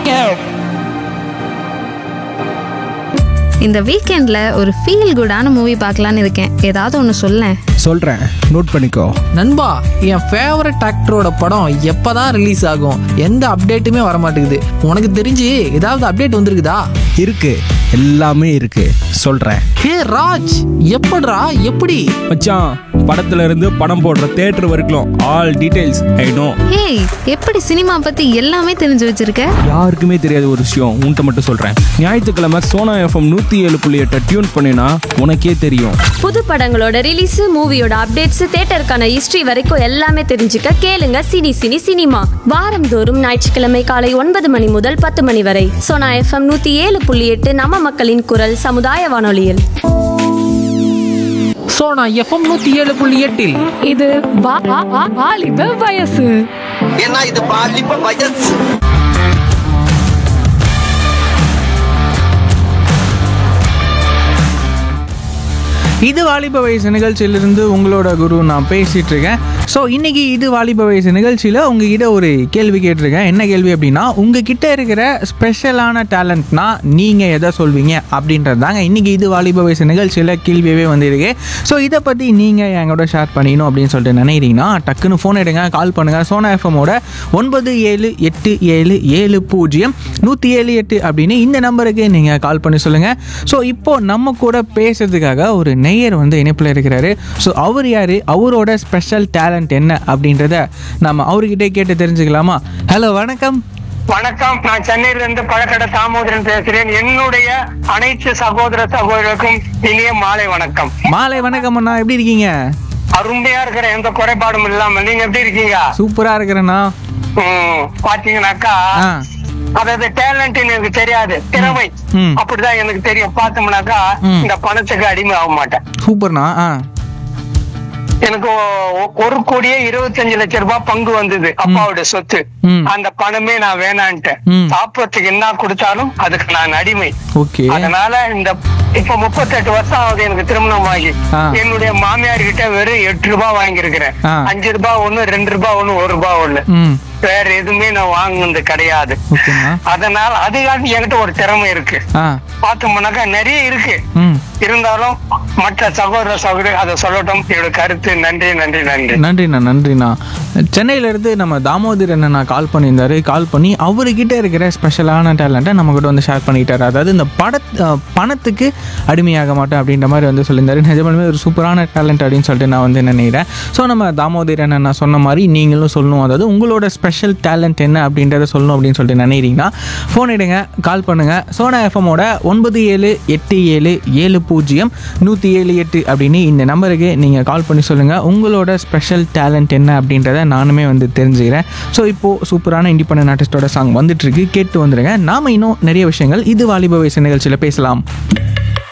இந்த வீக்கெண்ட்ல ஒரு ஃபீல் குடான மூவி பார்க்கலான்னு இருக்கேன் ஏதாவது ஒன்று சொல்லேன் சொல்கிறேன் நோட் பண்ணிக்கோ நண்பா என் ஃபேவரட் ஆக்டரோட படம் எப்பதான் ரிலீஸ் ஆகும் எந்த அப்டேட்டுமே வர மாட்டேங்குது உனக்கு தெரிஞ்சு ஏதாவது அப்டேட் வந்திருக்குதா இருக்கு எல்லாமே இருக்கு சொல்கிறேன் ஹே ராஜ் எப்படிடா எப்படி மச்சான் படத்துல இருந்து படம் போடுற தேட்டர் வரைக்கும் ஆல் டீடைல்ஸ் ஐ நோ ஏய் எப்படி சினிமா பத்தி எல்லாமே தெரிஞ்சு வச்சிருக்க யாருக்குமே தெரியாத ஒரு விஷயம் உன்கிட்ட மட்டும் சொல்கிறேன் ஞாயிற்றுக்கிழமை சோனா எஃப்எம் நூற்றி ஏழு புள்ளி எட்டை டியூன் பண்ணினா உனக்கே தெரியும் புது படங்களோட ரிலீஸ் மூவியோட அப்டேட்ஸ் தேட்டருக்கான ஹிஸ்டரி வரைக்கும் எல்லாமே தெரிஞ்சுக்க கேளுங்க சினி சினி சினிமா வாரந்தோறும் ஞாயிற்றுக்கிழமை காலை ஒன்பது மணி முதல் பத்து மணி வரை சோனா எஃப்எம் நூத்தி ஏழு புள்ளி எட்டு நம்ம மக்களின் குரல் சமுதாய வானொலியில் ஸோ நான் எஃப்எம் நூற்றி ஏழு புள்ளி எட்டில் இது வா- வா- வா- வாலிப வயசு ஏன்னா இது பாலிப்ப வயசு இது வாலிப வயசு நிகழ்ச்சியிலிருந்து உங்களோட குரு நான் பேசிட்டு இருக்கேன் ஸோ இன்னைக்கு இது வாலிப வயசு நிகழ்ச்சியில் உங்ககிட்ட ஒரு கேள்வி கேட்டிருக்கேன் என்ன கேள்வி அப்படின்னா உங்ககிட்ட இருக்கிற ஸ்பெஷலான டேலண்ட்னா நீங்கள் எதை சொல்வீங்க அப்படின்றது தாங்க இன்னைக்கு இது வாலிப வயசு நிகழ்ச்சியில் கேள்வியவே வந்திருக்கு ஸோ இதை பற்றி நீங்கள் என் கூட ஷேர் பண்ணிக்கணும் அப்படின்னு சொல்லிட்டு நினைக்கிறீங்கன்னா டக்குன்னு ஃபோன் எடுங்க கால் பண்ணுங்கள் சோனா எஃப்எம்மோட ஒன்பது ஏழு எட்டு ஏழு ஏழு பூஜ்ஜியம் நூற்றி ஏழு எட்டு அப்படின்னு இந்த நம்பருக்கு நீங்கள் கால் பண்ணி சொல்லுங்கள் ஸோ இப்போ நம்ம கூட பேசுறதுக்காக ஒரு நெய்யர் வந்து இணைப்பில் இருக்கிறாரு ஸோ அவர் யார் அவரோட ஸ்பெஷல் டேலண்ட் என்ன அப்படின்றத நம்ம அவர்கிட்டே கேட்டு தெரிஞ்சுக்கலாமா ஹலோ வணக்கம் வணக்கம் நான் சென்னையில இருந்து பழக்கடை தாமோதரன் பேசுறேன் என்னுடைய அனைத்து சகோதர சகோதரருக்கும் இனிய மாலை வணக்கம் மாலை வணக்கம் அண்ணா எப்படி இருக்கீங்க அருமையா இருக்கிற எந்த குறைபாடும் இல்லாம நீங்க எப்படி இருக்கீங்க சூப்பராக இருக்கிறேண்ணா ம், பாத்தீங்கன்னாக்கா ஆ அதாவது டேலண்ட் எனக்கு தெரியாது திறமை ம். அப்படிதான் எனக்கு தெரியும் பார்த்தோம்னாக்கா ம். இந்த பணத்துக்கு அடிமை ஆக மாட்டேன் சூப்பர்ண்ணா ஆ எனக்கு ஒ- ஒரு கோடியே இருபத்தஞ்சு லட்சம் ரூபாய் பங்கு வந்தது அப்பாவோட சொத்து ம். அந்த பணமே நான் வேணான்ட்டேன் ம். சாப்பிடறதுக்கு என்ன கொடுத்தாலும் அதுக்கு நான் அடிமை ஓகே அதனால இந்த இப்ப முப்பத்தெட்டு வருஷம் ஆகுது எனக்கு திருமணம் ஆகி ஆ. என்னுடைய மாமியார் கிட்ட வெறும் எட்டு ரூபாய் வாங்கியிருக்கிறேன் ஆ. அஞ்சு ரூபாய் ஒண்ணு ரெண்டு ரூபாய் ஒண்ணு ஒரு ரூபாய் ஒண்ணு ம் வேற எதுவுமே நான் வாங்குனது கிடையாது ஓகேண்ணா அதனால அதுக்காண்டி என்கிட்ட ஒரு திறமை இருக்கு ஆ பார்த்தோம்னாக்கா நிறைய இருக்கு ம் இருந்தாலும் மற்ற சகோதர சகோதரி அதை சொல்லட்டும் என்னோட கருத்து நன்றி நன்றி நன்றி நன்றிண்ணா நன்றிண்ணா சென்னையில இருந்து நம்ம தாமோதர் அண்ணா கால் பண்ணியிருந்தாரு கால் பண்ணி அவர்கிட்ட இருக்கிற ஸ்பெஷலான டேலண்ட்டை நம்ம கிட்ட வந்து ஷேர் பண்ணிக்கிட்டாரு அதாவது இந்த பட அஹ் பணத்துக்கு அடிமையாக மாட்டேன் அப்படின்ற மாதிரி வந்து சொல்லியிருந்தாரு நிஜமாலுமே ஒரு சூப்பரான டேலண்ட் அப்படின்னு சொல்லிட்டு நான் வந்து நினைக்கிறேன் ஸோ நம்ம தாமோதர் அண்ணா சொன்ன மாதிரி நீங்களும் சொல்லணும் அதாவது உங்களோட ஸ்பெஷல் டேலண்ட் என்ன அப்படின்றத சொல்லணும் அப்படின்னு சொல்லிட்டு நினைக்கிறீங்கன்னா ஃபோன் எடுங்க கால் பண்ணுங்க சோனா எஃப்எம்மோட ஒன்பது ஏழு எட்டு ஏழு ஏழு பூஜ்ஜியம் நூற்றி ஏழு எட்டு அப்படின்னு இந்த நம்பருக்கு நீங்கள் கால் பண்ணி சொல்லுங்கள் உங்களோட ஸ்பெஷல் டேலண்ட் என்ன அப்படின்றத நானுமே வந்து தெரிஞ்சுக்கிறேன் ஸோ இப்போது சூப்பரான இண்டிபெண்டன்ட் ஆர்டிஸ்டோட சாங் வந்துட்டுருக்கு கேட்டு வந்துடுங்க நாம இன்னும் நிறைய விஷயங்கள் இது வாலிப வயசு நிகழ்ச்சியில் பேசலாம்